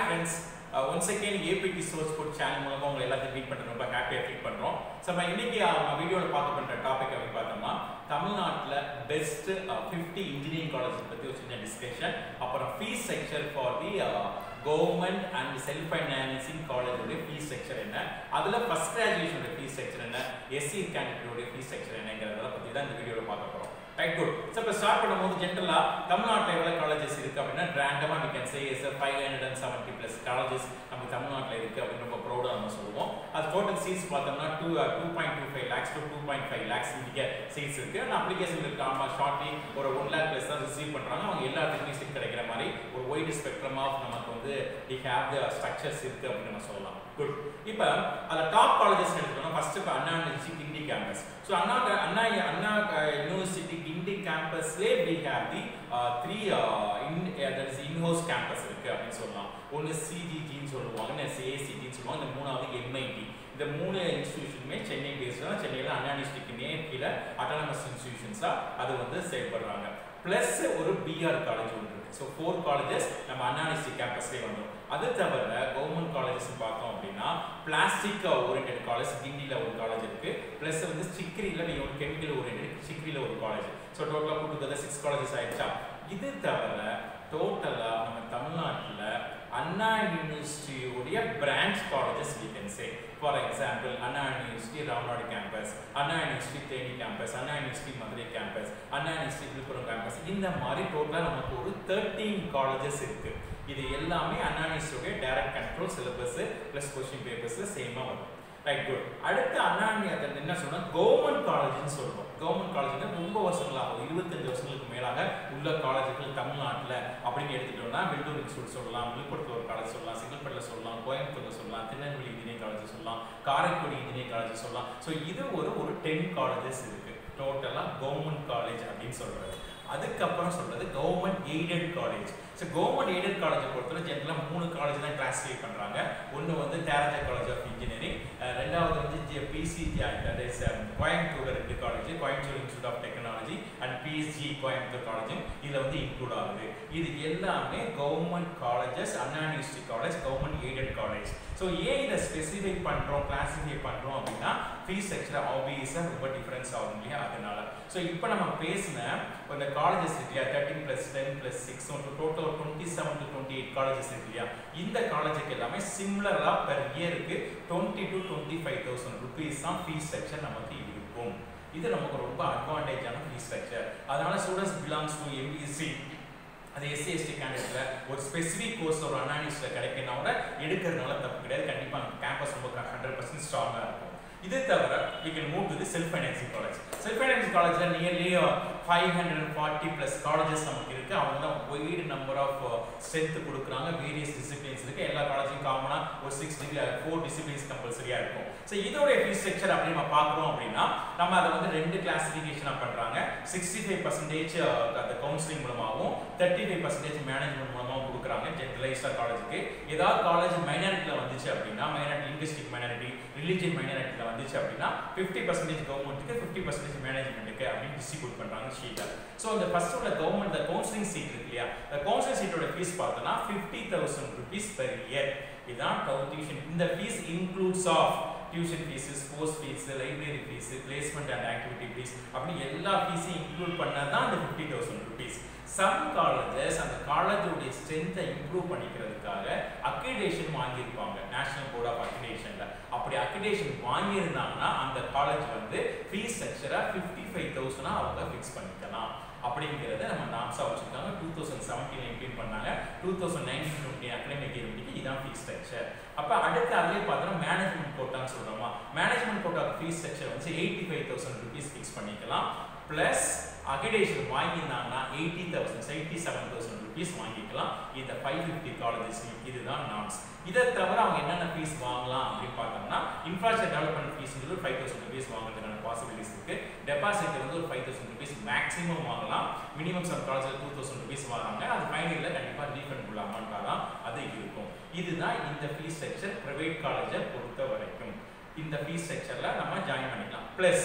friends once again APT source code channel மூலமாக உங்களை எல்லாத்தையும் மீட் பண்ணுறது ரொம்ப ஹாப்பியாக ஃபீல் பண்ணுறோம் ஸோ நம்ம இன்னைக்கு வீடியோவில் பார்க்க பண்ணுற டாபிக் அப்படின்னு பார்த்தோம்னா தமிழ்நாட்டில் பெஸ்ட் ஃபிஃப்டி இன்ஜினியரிங் காலேஜ் பற்றி ஒரு சின்ன டிஸ்கஷன் அப்புறம் fees section for the government and self financing காலேஜோடைய ஃபீஸ் ஸ்ட்ரக்சர் என்ன அதில் ஃபஸ்ட் கிராஜுவேஷனோட ஃபீஸ் ஸ்ட்ரக்சர் என்ன எஸ்சி கேண்டிடேட்டோடைய ஃபீஸ் ஸ்ட்ரக்சர் என்னங்கிறத பற்றி தான் இந்த வீடியோவில் பார்க்க போகிறோம் ரைட் குட் ஸோ இப்போ ஸ்டார்ட் பண்ணும்போது ஜென்ரலாக தமிழ்நாட்டில் எவ்வளோ காலேஜஸ் இருக்குது அப்படின்னா ரேண்டமாக we can say is five hundred and seventy plus colleges நம்ம தமிழ்நாட்டில் இருக்குது அப்படின்னு ரொம்ப ப்ரௌடாக நம்ம சொல்லுவோம் அது டோட்டல் சீட்ஸ் பார்த்தோம்னா two two point two five lakhs to two point five lakhs இங்கே சீட்ஸ் இருக்குது ஆனால் அப்ளிகேஷன் இருக்கு ஆமாம் ஷார்ட்லி ஒரு ஒன் லேக் ப்ளஸ் தான் ரிசீவ் பண்ணுறாங்க அவங்க எல்லாத்துக்குமே சீட் கிடைக்கிற மாதிரி ஒரு ஒய்டு ஸ்பெக்ட்ரம் ஆஃப் நமக்கு வந்து வி ஹேவ் த ஸ்ட்ரக்சர்ஸ் இருக்குது அப்படின்னு நம்ம சொல்லலாம் குட் இப்போ அதில் டாப் காலேஜஸ் எடுத்துக்கணும் ஃபர்ஸ்ட் இப்போ Anna university Guindy campus so Anna Anna Anna university Guindy கேம்பஸ்லேயே we have the three in that is in house campus இருக்குது அப்படின்னு சொல்லலாம் ஒன்று சிஜிஜின்னு சொல்லுவாங்க இல்லை சிஏசிடின்னு சொல்லுவாங்க இந்த மூணாவது எம்ஐடி இந்த மூணு இன்ஸ்டிடியூஷனுமே சென்னை பேஸ்ட் தான் சென்னையில் அண்ணா யூனிவர்சிட்டிக்கு நேர் கீழே அட்டானமஸ் இன்ஸ்டிடியூஷன்ஸாக அது வந்து செயல்படுறாங்க ப்ளஸ் ஒரு பிஆர் காலேஜ் ஒன்று இருக்குது ஸோ ஃபோர் காலேஜஸ் நம்ம அண்ணா யூனிவர்சிட்டி கேம்பஸ்லேயே வந்துடும் அது தவிர கவர்மெண்ட் காலேஜஸ் பார்த்தோம் அப்படின்னா பிளாஸ்டிக் ஓரியன்ட் காலேஜ் கிண்டியில் ஒரு காலேஜ் இருக்கு ப்ளஸ் வந்து சிக்ரியில் நீங்கள் ஒரு கெமிக்கல் ஓரியன்ட் சிக்ரியில் ஒரு காலேஜ் ஸோ டோட்டலாக கூட்டு சிக்ஸ் காலேஜஸ் ஆயிடுச்சா இது தவிர டோட்டலாக நம்ம தமிழ்நாட்டில் அண்ணா யூனிவர்சிட்டியுடைய branch colleges we can say for example Anna university Ramanad campus Anna university Theni campus Anna university Madurai campus Anna university Villupuram campus இந்த மாதிரி டோட்டலாக நமக்கு ஒரு தேர்ட்டீன் காலேஜஸ் இருக்கு இது எல்லாமே அண்ணா யூனிவர்சிட்டியோட direct control syllabus plus question papers சேமாக வரும் ரைட் குட் அடுத்து அண்ணா அதில் என்ன சொல்றோம் கவர்மெண்ட் காலேஜ்னு சொல்றோம் கவர்மெண்ட் காலேஜ்னா ரொம்ப வருஷங்களாக இருபத்தஞ்சு வருஷங்களுக்கு மேலாக உள்ள காலேஜுகள் தமிழ்நாட்டில் அப்படின்னு எடுத்துட்டோம்னா வெள்ளூர் இன்ஸ்டியூட் சொல்லலாம் விழுப்புரத்தில் ஒரு காலேஜ் சொல்லலாம் செங்கல்பட்டில் சொல்லலாம் கோயம்புத்தூர்ல சொல்லலாம் திருநெல்வேலி இன்ஜினியரிங் காலேஜ் சொல்லலாம் காரைக்குடி இன்ஜினியரிங் காலேஜ் சொல்லலாம் ஸோ இது ஒரு ஒரு டென் காலேஜஸ் இருக்கு டோட்டலாக கவர்மெண்ட் காலேஜ் அப்படின்னு சொல்றது அதுக்கப்புறம் சொல்றது government aided college so government aided காலேஜை பொறுத்தவரை ஜென்ரலாக மூணு காலேஜ் தான் கிளாஸிஃபை பண்ணுறாங்க ஒன்று வந்து தேரஜா காலேஜ் ஆஃப் இன்ஜினியரிங் ரெண்டாவது வந்து பிசிஜி தட் இஸ் கோயம்புத்தூர் ரெண்டு college Coimbatore institute of technology and PSG Coimbatore காலேஜும் இதில் வந்து இன்க்ளூட் ஆகுது இது எல்லாமே government colleges Anna university college government aided college so ஏன் இதை ஸ்பெசிஃபை பண்ணுறோம் கிளாஸிஃபை பண்ணுறோம் அப்படின்னா ஃபீஸ் ஸ்ட்ரக்சர் ஆப்வியஸாக ரொம்ப டிஃப்ரென்ஸ் ஆகும் இல்லையா அதனால ஸோ இப்போ நம்ம பேசின இந்த காலேஜஸ் இருக்கு இல்லையா thirteen plus ten plus six total twenty seven to twenty eight colleges இருக்கு இல்லையா இந்த காலேஜுக்கு எல்லாமே சிம்லராக பெர் இயருக்கு twenty two twenty five thousand rupees தான் ஃபீஸ் ஸ்ட்ரக்சர் நமக்கு இருக்கும் இது நமக்கு ரொம்ப அட்வான்டேஜான ஃபீஸ் ஸ்ட்ரக்சர் அதனால ஸ்டூடெண்ட்ஸ் பிலாங்ஸ் டு எம்பிஎஸ்சி அது எஸ்சி எஸ்டி கேண்டிடேட்ல ஒரு ஸ்பெசிஃபிக் கோர்ஸ் ஒரு அனானிஸ்ல கிடைக்கணும் கூட எடுக்கிறதுனால தப்பு கிடையாது கண்டிப்பாக கேம்பஸ் ரொம்ப ஹண்ட்ரட் பர்சன்ட் ஸ்ட்ராங்காக இருக்கும் இது தவிர we can move to the self financing college self financing காலேஜில் nearly five hundred and forty plus colleges நமக்கு இருக்கு அவங்க தான் ஒய்டு நம்பர் ஆஃப் ஸ்ட்ரென்த் கொடுக்குறாங்க வேரியஸ் டிசிப்ளின்ஸ் இருக்கு எல்லா காலேஜும் காமனாக ஒரு சிக்ஸ் டிகிரி ஃபோர் டிசிப்ளின்ஸ் கம்பல்சரியாக இருக்கும் ஸோ இதோடைய ஃபீஸ் ஸ்ட்ரக்சர் அப்படின்னு நம்ம பார்க்குறோம் அப்படின்னா நம்ம அதை வந்து ரெண்டு கிளாசிஃபிகேஷனாக பண்ணுறாங்க சிக்ஸ்டி ஃபைவ் பர்சன்டேஜ் அந்த கவுன்சிலிங் மூலமாகவும் தேர்ட்டி ஃபைவ் பர்சன்டேஜ் மேனேஜ்மெண்ட் மூலமாகவும் கொடுக்குறாங்க ஜென்ரலைஸ்டாக காலேஜுக்கு ஏதாவது காலேஜ் மைனாரிட்டியில் வந்துச்சு அப்படின்னா மைனாரிட்டி லிங்குஸ்டிக் மைனாரிட்டி ரிலீஜியன் மைனாரிட்டியில் வந்துச்சு அப்படின்னா ஃபிஃப்டி பர்சன்டேஜ் கவர்மெண்ட்டுக்கு ஃபிஃப்டி பர்சன்டேஜ் மேனேஜ்மெண்ட்டுக்கு அப்படின்னு டிஸ்ட்ரிபியூட் பண்ணுறாங்க ஷீட்டில் ஸோ இந்த ஃபர்ஸ்ட் உள்ள கவர்மெண்ட் இந்த கவுன்சிலிங் சீட் இருக்கு இல்லையா இந்த கவுன்சிலிங் சீட்டோட ஃபீஸ் பார்த்தோன்னா fifty thousand rupees per year இதுதான் டியூஷன் இந்த fees includes of tuition fees sports fees library fees placement and activity fees அப்படின்னு எல்லா ஃபீஸையும் இன்க்ளூட் பண்ணால் தான் அந்த fifty thousand rupees some colleges அந்த காலேஜோடைய ஸ்ட்ரென்த்தை இம்ப்ரூவ் பண்ணிக்கிறதுக்காக அக்ரிடேஷன் வாங்கியிருப்பாங்க நேஷனல் போர்ட் ஆஃப் அக்ரிடேஷனில் அப்படி அக்ரிடேஷன் வாங்கியிருந்தாங்கன்னா அந்த காலேஜ் வந்து ஃபீஸ் ஸ்ட்ரக்சரை ஃபிஃப்டி ஃபைவ் தௌசண்டாக அவங்க ஃபிக்ஸ் பண்ணிக்கலாம் அப்படிங்கிறத நம்ம நாம்ஸாக வச்சுருக்காங்க டூ தௌசண்ட் செவன்டீன் இம்ப்ளீன் பண்ணாங்க two thousand nineteen twenty academic இயர்க்கு இதான் ஃபீஸ் ஸ்ட்ரக்சர் அப்போ அடுத்து அதிலே பார்த்தோம்னா மேனேஜ்மெண்ட் கோட்டான்னு சொல்கிறோமா மேனேஜ்மெண்ட் கோட்டா ஃபீஸ் ஸ்ட்ரக்சர் வந்து eighty five thousand rupees fix பண்ணிக்கலாம் ப்ளஸ் அகிடேஷன் வாங்கியிருந்தாங்கன்னா eighty thousand eighty seven thousand rupees வாங்கிக்கலாம் இந்த ஃபைவ் ஃபிஃப்டி காலேஜஸ் இதுதான் நாம்ஸ் இதை தவிர அவங்க என்னென்ன ஃபீஸ் வாங்கலாம் அப்படின்னு பார்த்தோம்னா இன்ஃப்ராஸ்ட்ரக்சர் டெவலப்மெண்ட் ஃபீஸ்ங்கிறது ஒரு ஃபைவ் தௌசண்ட் ருபீஸ் வாங்குறதுக்கான பாசிபிலிட்டிஸ் இருக்கு டெபாசிட் வந்து ஒரு ஃபைவ் தௌசண்ட் ருபீஸ் மேக்ஸிமம் வாங்கலாம் மினிமம் சம் காலேஜில் டூ தௌசண்ட் ருபீஸ் வாங்குறாங்க அது ஃபைனலில் கண்டிப்பாக ரீஃபண்ட் அமௌண்ட்டாக தான் அது இருக்கும் இதுதான் இந்த ஃபீஸ் ஸ்ட்ரக்சர் ப்ரைவேட் காலேஜை பொறுத்த வரைக்கும் இந்த ஃபீஸ் ஸ்ட்ரக்சரில் நம்ம ஜாயின் பண்ணிக்கலாம் ப்ளஸ்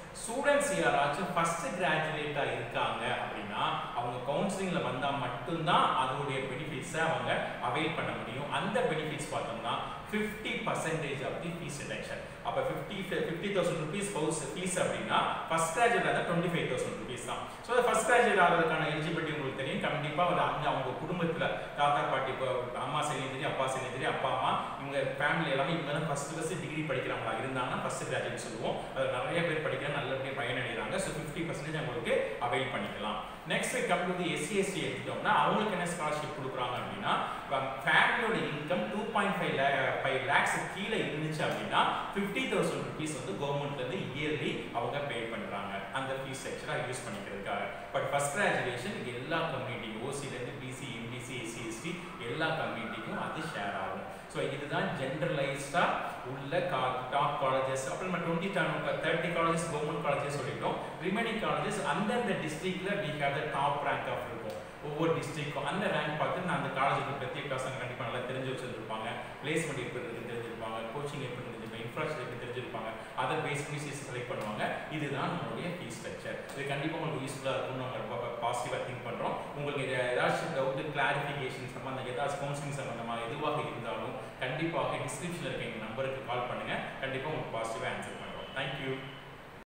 ஸ்டூடெண்ட்ஸ் யாராச்சும் ஃபர்ஸ்ட் கிராஜுவேட்டா இருக்காங்க அப்படின்னா அவங்க கவுன்சிலிங்ல வந்தா மட்டும்தான் அதோடைய பெனிஃபிட்ஸை அவங்க அவைல் பண்ண முடியும் அந்த பெனிஃபிட்ஸ் பார்த்தோம்னா fifty percentage of the fees reduction அப்போ fifty fifty thousand rupees house fees அப்படின்னா ஃபர்ஸ்ட் கிராஜுவேட் இருந்தால் டுவெண்ட்டி ஃபைவ் தௌசண்ட் ருபீஸ் தான் ஸோ ஃபர்ஸ்ட் கிராஜுவேட் ஆகிறதுக்கான எலிஜிபிலிட்டி உங்களுக்கு தெரியும் கண்டிப்பாக ஒரு அங்கே அவங்க குடும்பத்தில் தாத்தா பாட்டி இப்போ அம்மா சைட்லையும் தெரியும் அப்பா சைட்லையும் தெரியும் அப்பா அம்மா இவங்க ஃபேமிலி எல்லாமே இவங்க தான் ஃபர்ஸ்ட் ஃபர்ஸ்ட் டிகிரி படிக்கிறவங்களா இருந்தாங்கன்னா ஃபர்ஸ்ட் கிராஜுவேட் சொல்லுவோம் அது நிறைய பேர் படிக்கிறாங்க நல்லபடியாக பயனடைகிறாங்க ஸோ ஃபிஃப்டி பர்சன்டேஜ் அவங்களுக்கு அவைல் பண்ணிக்கலாம் next come to SC ST எடுத்துட்டோம்னா அவங்களுக்கு என்ன ஸ்காலர்ஷிப் கொடுக்குறாங்க அப்படின்னா ஃபேமிலியோட income two point five five lakhs கீழே இருந்துச்சு அப்படின்னா ஃபிஃப்டி தௌசண்ட் ருபீஸ் வந்து கவர்மெண்ட்லேருந்து இயர்லி அவங்க பே பண்ணுறாங்க அந்த ஃபீஸ் செக்ஷனாக யூஸ் பண்ணிக்கிறதுக்காக பட் ஃபர்ஸ்ட் கிராஜுவேஷன் எல்லா கம்யூனிட்டி ஓசிலேருந்து பிசி எம்பிசி எஸ்சி எஸ்டி எல்லா கம்யூனிட்டிக்கும் அது ஷேர் ஆகும் ஸோ இதுதான் ஜென்ரலைஸ்டாக உள்ள கா டாப் காலேஜஸ் அப்புறம் நம்ம twenty thirty colleges government colleges சொல்லிட்டோம் ரிமைனிங் காலேஜஸ் அந்தந்த டிஸ்ட்ரிக்ட்ல we have the top rank of இருக்கும் ஒவ்வொரு டிஸ்ட்ரிக்டும் அந்த ரேங்க் பார்த்து நான் அந்த காலேஜுக்கு பிரத்யேக பசங்க கண்டிப்பாக நல்லா தெரிஞ்சு வச்சிருப்பாங்க பிளேஸ்மெண்ட் எப்படி இருக்குன்னு தெரிஞ்சிருப்பாங்க கோச்சிங் எப்படி இருந்துச்சு இன்ஃப்ராஸ்ட்ரக்சர் எப்படி தெரிஞ்சிருப்பாங்க அதை பேஸ் பண்ணி சீஸ் செலக்ட் பண்ணுவாங்க இதுதான் நம்மளுடைய ஃபீஸ் ஸ்ட்ரக்சர் இது கண்டிப்பாக உங்களுக்கு யூஸ்ஃபுல்லாக இருக்கும்னு நாங்கள் ரொம்ப பாசிட்டிவாக திங்க் பண்ணுறோம் உங்களுக்கு இது ஏதாச்சும் டவுட்டு கிளாரிஃபிகேஷன் சம்மந்தம் ஏதாச்சும் கவுன்சிலிங் சம்மந்தமாக எதுவாக இருந்தாலும் கண்டிப்பாக டிஸ்கிரிப்ஷனில் இருக்க எங்கள் நம்பருக்கு கால் பண்ணுங்கள் கண்டிப்பாக உங்களுக்கு பாசிட்டிவாக ஆன்சர் பண்ணுறோம் தேங்க்யூ